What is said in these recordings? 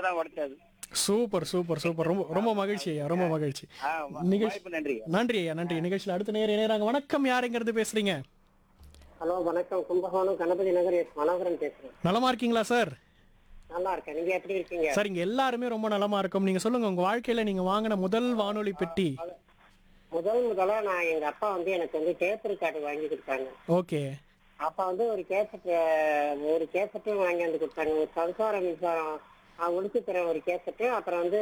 தான் உடைச்சது super super super ரொம்ப ரொம்ப மகிழ்ச்சி ஐயா ரொம்ப மகிழ்ச்சி ஆ, வா- நிகழ்ச்சி வாய்ப்பு நன்றி நன்றி ஐயா நன்றி நிகழ்ச்சியில் அடுத்த நேரம் இணையறாங்க வணக்கம் யாருங்கிறது பேசுறீங்க ஹலோ வணக்கம் கும்பகோணம் கணபதி நகர் எஸ் மனோகரன் பேசுறேன் நலமா இருக்கீங்களா சார் நல்லா இருக்கேன் நீங்க எப்படி இருக்கீங்க சார் இங்க எல்லாருமே ரொம்ப நலமா இருக்கும் நீங்க சொல்லுங்க உங்க வாழ்க்கையில நீங்க வாங்கின முதல் வானொலி பெட்டி முதல் முதலா நான் எங்க அப்பா வந்து எனக்கு வந்து டேப் ரெக்கார்டு வாங்கி கொடுத்தாங்க ஓகே அப்ப வந்து ஒரு கேசட் ஒரு கேசட்டும் வாங்கி வந்து கொடுத்தாங்க ஒரு சம்சார மின்சாரம் ஒழிச்சுக்கிற ஒரு கேசட்டு அப்புறம் வந்து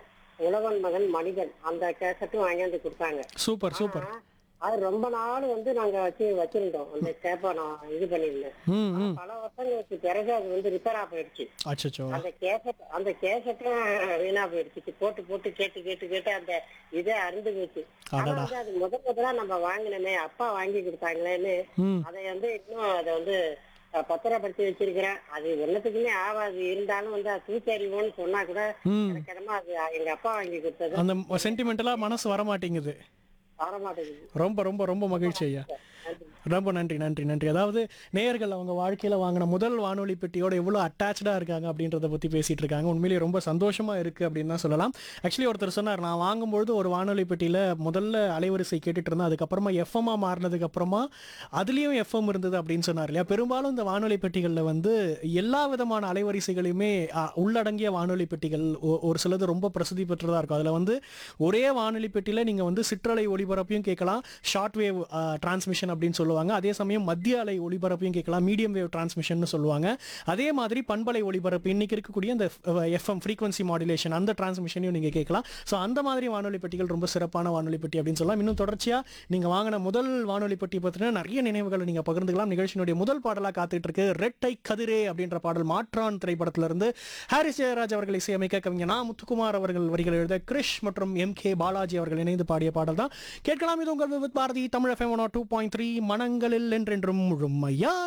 உழவன் மகன் மனிதன் அந்த கேசட்டும் வாங்கி வந்து கொடுத்தாங்க சூப்பர் சூப்பர் அது ரொம்ப நாள் வந்து நாங்க வச்சு வச்சிருந்தோம் அந்த டேப்பை நான் இது பண்ணியிருந்தேன் ம் ம் பல வருஷங்களுக்கு பிறகு அது வந்து ரிப்பேரா போயிடுச்சு அச்சச்சோ அந்த கேசட் அந்த கேசட்டும் வீணா போயிடுச்சு போட்டு போட்டு கேட்டு கேட்டு கேட்டு அந்த இதே அருந்து போச்சு ஆனா அடடா. வந்து அது முத முதலா நம்ம வாங்கினோமே அப்பா வாங்கி கொடுத்தாங்களேன்னு ம் அதை வந்து இன்னும் அதை வந்து அஹ், பத்திரப்படுத்தி வச்சிருக்கிறேன் அது எல்லாத்துக்குமே ஆகாது இருந்தாலும் வந்து அது தூக்கி அறிவோன்னு சொன்னா கூட ம் எனக்கு என்னமோ அது எங்க அப்பா வாங்கி கொடுத்தது அந்த சென்டிமெண்டலா மனசு வர மாட்டேங்குது வர மாட்டேங்குது ரொம்ப ரொம்ப ரொம்ப மகிழ்ச்சி ஐயா ரொம்ப நன்றி நன்றி நன்றி அதாவது நேயர்கள் அவங்க வாழ்க்கையில வாங்கின முதல் வானொலி பெட்டியோட எவ்வளவு அட்டாச்சா இருக்காங்க அப்படின்றத பத்தி பேசிட்டு இருக்காங்க உண்மையிலேயே ரொம்ப சந்தோஷமா இருக்கு அப்படின்னு தான் சொல்லலாம் ஆக்சுவலி ஒருத்தர் சொன்னார் நான் வாங்கும்பொழுது ஒரு வானொலி பெட்டியில முதல்ல அலைவரிசை கேட்டுட்டு இருந்தேன் அதுக்கப்புறமா எஃப்எம்மா மாறினதுக்கு அப்புறமா அதுலயும் எஃப்எம் இருந்தது அப்படின்னு சொன்னார் இல்லையா பெரும்பாலும் இந்த வானொலி பெட்டிகள்ல வந்து எல்லா விதமான அலைவரிசைகளையுமே அ, உள்ளடங்கிய வானொலி பெட்டிகள் ஒ- ஒரு சிலது ரொம்ப பிரசித்தி பெற்றதா இருக்கும் அதுல வந்து ஒரே வானொலி பெட்டியில நீங்க வந்து சிற்றலை ஒளிபரப்பையும் கேட்கலாம் ஷார்ட் வேவ் டிரான்ஸ்மிஷன் அப்படின்னு சொல்லுவாங்க அதே சமயம் மத்திய அலை ஒளிபரப்பையும் கேட்கலாம் மீடியம் வேவ் டிரான்ஸ்மிஷன் சொல்லுவாங்க அதே மாதிரி பண்பலை ஒளிபரப்பு இன்னைக்கு இருக்கக்கூடிய இந்த எஃப்எம் ஃப்ரீக்வன்சி மாடுலேஷன் அந்த டிரான்ஸ்மிஷனையும் நீங்க கேட்கலாம் ஸோ அந்த மாதிரி வானொலி பெட்டிகள் ரொம்ப சிறப்பான வானொலி பெட்டி அப்படின்னு சொல்லலாம் இன்னும் தொடர்ச்சியா நீங்க வாங்கின முதல் வானொலி பெட்டி பத்தின நிறைய நினைவுகளை நீங்க பகிர்ந்துக்கலாம் நிகழ்ச்சியினுடைய முதல் பாடலா காத்துட்டு இருக்கு ரெட்டை கதிரே அப்படின்ற பாடல் மாற்றான் திரைப்படத்துல இருந்து ஹாரிஸ் ஜெயராஜ் அவர்கள் இசையமைக்க கவிஞர் நா முத்துக்குமார் அவர்கள் வரிகள் எழுத கிரிஷ் மற்றும் எம் கே பாலாஜி அவர்கள் இணைந்து பாடிய பாடல் தான் கேட்கலாம் இது உங்கள் with Bharathi Tamil FM two point three மனங்களில் என்றென்றும் முழுமையான